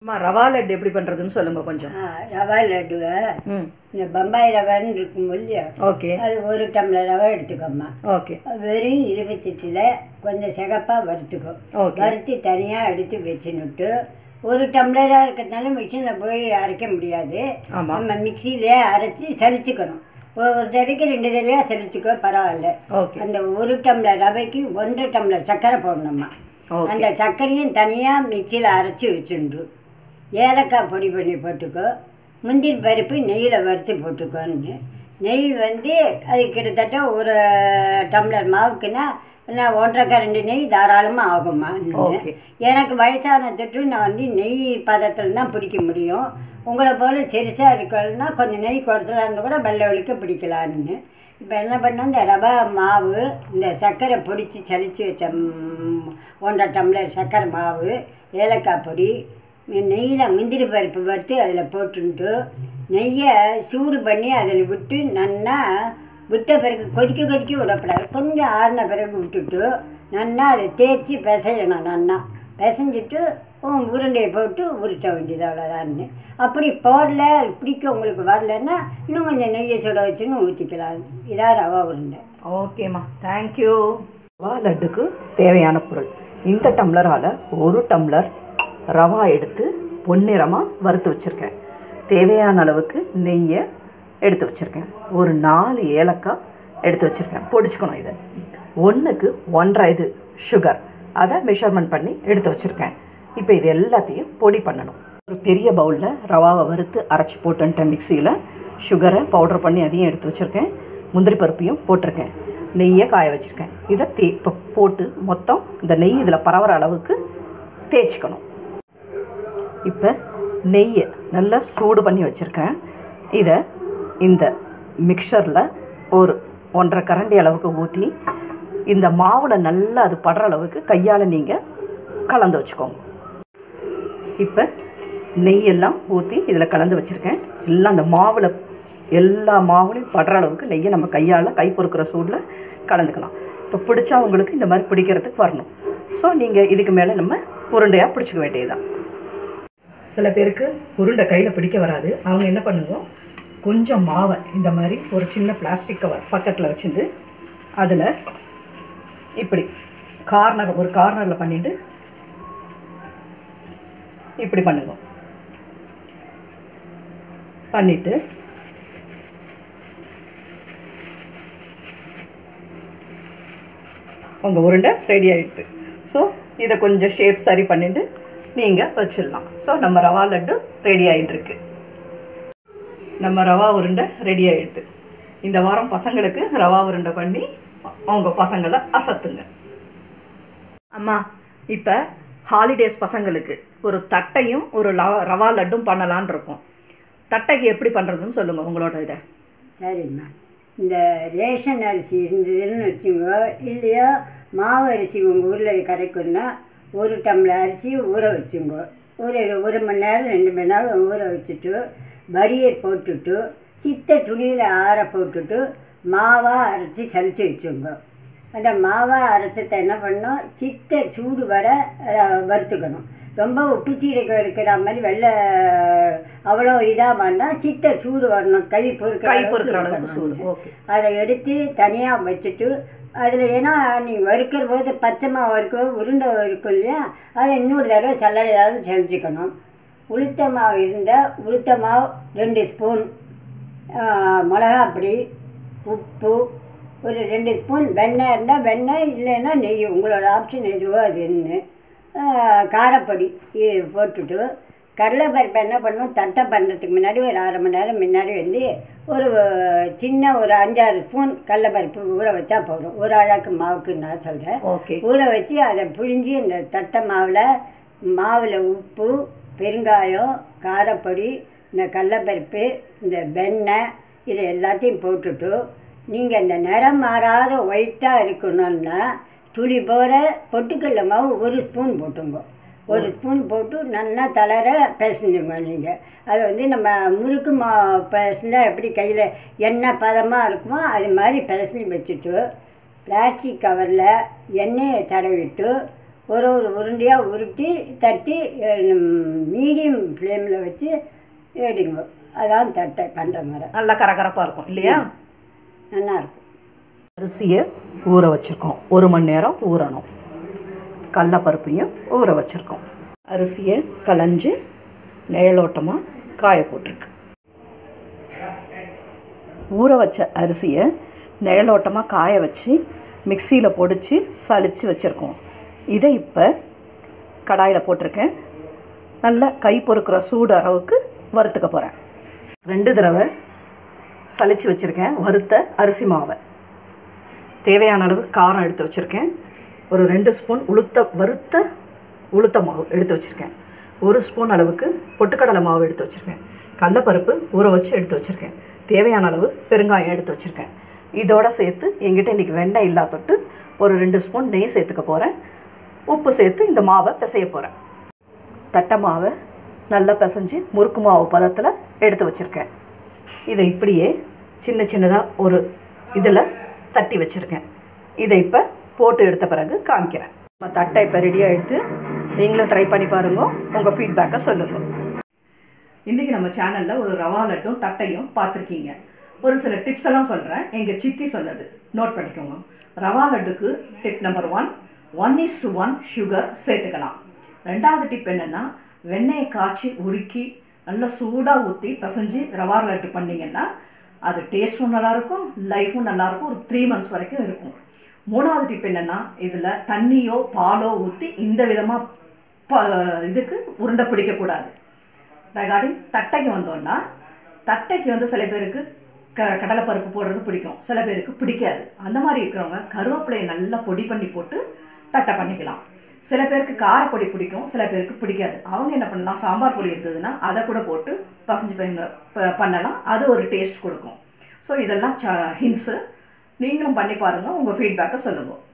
அம்மா ரவா லட்டு எப்படி பண்ணுறதுன்னு சொல்லுங்கள் கொஞ்சம் ஆ, ரவா லட்டுவை ம் இந்த பம்பாய் ரவைன்னு இருக்கும் இல்லையா ஓகே அது ஒரு டம்ளர் ரவை எடுத்துக்கோம்மா ஓகே வெறும் இருபத்தெட்டில் கொஞ்சம் சிகப்பாக வறுத்துக்கோ ஓகே வறுத்து தனியாக எடுத்து வச்சுன்னுட்டு ஒரு டம்ளராக இருக்கிறதுனால மிஷினில் போய் அரைக்க முடியாது ஆமாம் நம்ம மிக்சியிலே அரைச்சி சலிச்சுக்கணும் ஒரு தடவைக்கு ரெண்டு தடவையாக சலிச்சுக்கோ பரவாயில்ல ஓகே அந்த ஒரு டம்ளர் ரவைக்கு ஒன்றரை டம்ளர் சர்க்கரை போடணுமா ஓகே அந்த சர்க்கரையும் தனியாக மிக்சியில் அரைச்சி வச்சுண்டு ஏலக்காய் பொடி பண்ணி போட்டுக்கோ முந்திரி பருப்பு நெய்யில் வறுத்து போட்டுக்கோன்னு நெய் வந்து அது கிட்டத்தட்ட ஒரு டம்ளர் மாவுக்குன்னா நான் ஒன்றரை கரண்டி நெய் தாராளமாக ஆகுமா ஓகே எனக்கு வயசான தொட்டு நான் வந்து நெய் பதத்தில் தான் பிடிக்க முடியும் உங்களை போல் சிறுசாக இருக்கணும்னா கொஞ்சம் நெய் குறைச்சலா இருந்தால் கூட வெள்ளை வெளுக்க பிடிக்கலான்னு இப்போ என்ன பண்ணோம் இந்த ரவா மாவு இந்த சர்க்கரை பொடிச்சு சலிச்சு வச்ச ம், ஒன்றரை டம்ளர் சர்க்கரை மாவு ஏலக்காய் பொடி நெய்யில் முந்திரி பருப்பு வறுத்து அதில் போட்டுன்ட்டு நெய்யை சூடு பண்ணி அதில் விட்டு நன்னா விட்ட பிறகு கொதிக்க கொதிக்க விடக்கூடாது கொஞ்சம் ஆறின பிறகு விட்டுட்டு நன்னா அதை தேய்ச்சி பிசையணும் நன்னா பிசைஞ்சிட்டு உம், உருண்டையை போட்டு உருட்ட வேண்டியது அவ்வளோதான்னு அப்படி போடல பிடிக்க உங்களுக்கு வரலன்னா இன்னும் கொஞ்சம் நெய்யை சுட வச்சுன்னு ஊற்றிக்கலாம் இதான் ரவா உருண்டை ஓகேம்மா தேங்க்யூ ரவா லட்டுக்கு தேவையான பொருள் இந்த டம்ளரால் ஒரு டம்ளர் ரவா எடுத்து பொன்னிறமாக வறுத்து வச்சுருக்கேன் தேவையான அளவுக்கு நெய்யை எடுத்து வச்சுருக்கேன் ஒரு நாலு ஏலக்காய் எடுத்து வச்சுருக்கேன் பொடிச்சுக்கணும் இதை ஒன்றுக்கு ஒன்றரை இது சுகர் அதை மெஷர்மெண்ட் பண்ணி எடுத்து வச்சுருக்கேன் இப்போ இது எல்லாத்தையும் பொடி பண்ணணும் ஒரு பெரிய பவுலில் ரவாவை வறுத்து அரைச்சி போட்டுன்ட்டேன் மிக்சியில் சுகரை பவுடர் பண்ணி அதையும் எடுத்து வச்சுருக்கேன் முந்திரி பருப்பையும் போட்டிருக்கேன் நெய்யை காய வச்சுருக்கேன் இதை தே இப்போ போட்டு மொத்தம் இந்த நெய் இதில் பரவுற அளவுக்கு தேய்ச்சிக்கணும் இப்போ நெய்யை நல்லா சூடு பண்ணி வச்சுருக்கேன் இதை இந்த மிக்சரில் ஒரு ஒன்றரை கரண்டி அளவுக்கு ஊற்றி இந்த மாவில் நல்லா அது படுற அளவுக்கு கையால் நீங்கள் கலந்து வச்சுக்கோங்க இப்போ நெய்யெல்லாம் ஊற்றி இதில் கலந்து வச்சுருக்கேன் எல்லாம் அந்த மாவில் எல்லா மாவுலையும் படுற அளவுக்கு நெய்யை நம்ம கையால் கை பொறுக்கிற சூடில் கலந்துக்கலாம் இப்போ பிடிச்சா உங்களுக்கு இந்த மாதிரி பிடிக்கிறதுக்கு வரணும் ஸோ நீங்கள் இதுக்கு மேலே நம்ம உருண்டையாக பிடிச்சிக்க வேண்டியதுதான் சில பேருக்கு உருண்டை கையில் பிடிக்க வராது அவங்க என்ன பண்ணுங்க கொஞ்சம் மாவை இந்த மாதிரி ஒரு சின்ன பிளாஸ்டிக் கவர் பக்கத்தில் வச்சுட்டு அதில் இப்படி கார்னர் ஒரு கார்னரில் பண்ணிட்டு இப்படி பண்ணுங்க பண்ணிட்டு உங்கள் உருண்டை ரெடி ஆகிடுது ஸோ இதை கொஞ்சம் ஷேப் சரி பண்ணிட்டு நீங்கள் வச்சிடலாம் ஸோ நம்ம ரவா லட்டு ரெடி ஆகிட்டு இருக்கு நம்ம ரவா உருண்டை ரெடி ஆகிடுது இந்த வாரம் பசங்களுக்கு ரவா உருண்டை பண்ணி அவங்க பசங்களை அசத்துங்க அம்மா இப்போ ஹாலிடேஸ் பசங்களுக்கு ஒரு தட்டையும் ஒரு லவ- ரவா லட்டும் பண்ணலான் இருக்கோம் தட்டைக்கு எப்படி பண்ணுறதுன்னு சொல்லுங்கள் உங்களோட இதை சரிம்மா இந்த ரேஷன் அரிசி இருந்ததுன்னு வச்சுக்கோ இல்லையா மாவு அரிசி உங்கள் ஊரில் கிடைக்குன்னா ஒரு டம்ளர் அரிசி ஊற வச்சுங்க ஒரு ஒரு மணி நேரம் ரெண்டு மணி நேரம் ஊற வச்சுட்டு வடியை போட்டுட்டு சித்த துணியில் ஆற போட்டுட்டு மாவாக அரைச்சி சலிச்சு வச்சுங்க அந்த மாவாக அரைச்சத்தை என்ன பண்ணோம் சித்த சூடு வர அஹ், வறுத்துக்கணும் ரொம்ப உப்பு சீடைக்கு இருக்கிற மாதிரி வெள்ளை அவ்வளோ இதாக பண்ணால் சித்த சூடு வரணும் கை பொறுக்கிற கை அளவுக்கு பொறுக்கிற அளவுக்கு இருக்கணும். சூடு ஓகே அதை எடுத்து தனியாக வச்சுட்டு அதில் ஏன்னா நீ வறுக்கிற போது பச்சை மாவு வறுக்க உருண்டை இருக்கும் இல்லையா அதை இன்னொரு தடவை சல்லடையாவது செஞ்சுக்கணும் உளுத்த மாவு இருந்தால் உளுத்த மாவு ரெண்டு ஸ்பூன் மிளகாப்பொடி உப்பு ஒரு ரெண்டு ஸ்பூன் வெண்ணெய் இருந்தால் வெண்ணெய் இல்லைன்னா நெய் உங்களோட ஆப்ஷன் எதுவோ அது என்ன காரப்பொடி இது போட்டுட்டு கடலைப்பருப்பு என்ன பண்ணும் தட்டை பண்ணுறதுக்கு முன்னாடி ஒரு அரை மணி நேரம் முன்னாடி வந்து ஒரு சின்ன ஒரு அஞ்சாறு ஸ்பூன் கடலைப்பருப்பு ஊற வச்சா போதும் ஒரு அழகு மாவுக்கு நான் சொல்கிறேன் ஓகே ஊற வச்சு அதை புழிஞ்சு இந்த தட்டை மாவில் மாவில் உப்பு பெருங்காயம் காரப்பொடி இந்த கடலைப்பருப்பு இந்த வெண்ணெய் இது எல்லாத்தையும் போட்டுட்டு நீங்கள் இந்த நிறம் மாறாத ஒயிட்டாக இருக்கணும்னா துளி போகிற பொட்டுக்கடலை மாவு ஒரு ஸ்பூன் போட்டுங்க ஒரு ஸ்பூன் போட்டு நல்லா தளர பிசைஞ்சுங்க நீங்கள் அது வந்து நம்ம முறுக்கு மா பிசைஞ்சா எப்படி கையில் எண்ணெய் பதமாக இருக்குமோ அது மாதிரி பிசைஞ்சு வச்சுட்டு பிளாஸ்டிக் கவரில் எண்ணெயை தடவிட்டு ஒரு ஒரு உருண்டையாக உருட்டி தட்டி மீடியம் ஃப்ளேமில் வச்சு எடுங்க அதான் தட்டை பண்ணுற மாதிரி நல்லா கரகரப்பாக இருக்கும் இல்லையா நல்லாயிருக்கும் அரிசியை ஊற வச்சுருக்கோம் ஒரு மணி நேரம் ஊறணும் கடலப்பருப்பையும் ஊற வச்சுருக்கோம் அரிசியை களைஞ்சு நிழலோட்டமாக காய போட்டிருக்கு ஊற வச்ச அரிசியை நிழலோட்டமாக காய வச்சு மிக்சியில் பொடிச்சு சலிச்சு வச்சுருக்கோம் இதை இப்போ கடாயில் போட்டிருக்கேன் நல்லா கை பொறுக்கிற சூடு அளவுக்கு வறுத்துக்க போகிறேன் ரெண்டு தடவை சலிச்சு வச்சுருக்கேன் வறுத்த அரிசி மாவை தேவையான அளவு காரம் எடுத்து வச்சுருக்கேன் ஒரு ரெண்டு ஸ்பூன் உளுத்த வறுத்த உளுத்த மாவு எடுத்து வச்சுருக்கேன் ஒரு ஸ்பூன் அளவுக்கு பொட்டுக்கடலை மாவு எடுத்து வச்சுருக்கேன் கடலப்பருப்பு ஊற வச்சு எடுத்து வச்சுருக்கேன் தேவையான அளவு பெருங்காயம் எடுத்து வச்சுருக்கேன் இதோட சேர்த்து எங்கிட்ட இன்றைக்கி வெண்ணெய் இல்லா தொட்டு ஒரு ரெண்டு ஸ்பூன் நெய் சேர்த்துக்க போகிறேன் உப்பு சேர்த்து இந்த மாவை பிசைய போகிறேன் தட்டை மாவை நல்லா பிசைஞ்சு முறுக்கு மாவு பதத்தில் எடுத்து வச்சுருக்கேன் இதை இப்படியே சின்ன சின்னதாக ஒரு இதில் தட்டி வச்சுருக்கேன் இதை இப்போ போட்டு எடுத்த பிறகு காமிக்கிறேன் நம்ம தட்டை இப்போ ரெடியாக எடுத்து நீங்களும் ட்ரை பண்ணி பாருங்க உங்கள் ஃபீட்பேக்கை சொல்லுங்கள் இன்றைக்கி நம்ம சேனலில் ஒரு ரவா லட்டும் தட்டையும் பார்த்துருக்கீங்க ஒரு சில டிப்ஸ் எல்லாம் சொல்கிறேன் எங்கள் சித்தி சொன்னது நோட் பண்ணிக்கோங்க ரவா லட்டுக்கு tip number one one is to one sugar சேர்த்துக்கலாம் ரெண்டாவது டிப் என்னென்னா வெண்ணெயை காய்ச்சி உருக்கி நல்லா சூடாக ஊற்றி பிசைஞ்சு ரவா லட்டு பண்ணிங்கன்னா அது டேஸ்ட்டும் நல்லாயிருக்கும் லைஃப்பும் நல்லாயிருக்கும் ஒரு த்ரீ மந்த்ஸ் வரைக்கும் இருக்கும் மூணாவது டிப் என்னென்னா இதில் தண்ணியோ பாலோ ஊற்றி இந்த விதமாக ப இதுக்கு உருண்டை பிடிக்கக்கூடாது ரெகார்டிங் தட்டைக்கு வந்தோன்னா தட்டைக்கு வந்து சில பேருக்கு க கடலைப்பருப்பு போடுறது பிடிக்கும் சில பேருக்கு பிடிக்காது அந்த மாதிரி இருக்கிறவங்க கருவேப்பிலையை நல்லா பொடி பண்ணி போட்டு தட்டை பண்ணிக்கலாம் சில பேருக்கு காரப்பொடி பிடிக்கும் சில பேருக்கு பிடிக்காது அவங்க என்ன பண்ணலாம் சாம்பார் பொடி இருந்ததுன்னா அதை கூட போட்டு பசஞ்சு பையங்க ப- பண்ணலாம் அது ஒரு டேஸ்ட் கொடுக்கும் ஸோ இதெல்லாம் ச ஹின்ஸு நீங்களும் பண்ணி பாருங்கள் உங்கள் ஃபீட்பேக்கை சொல்லுங்கள்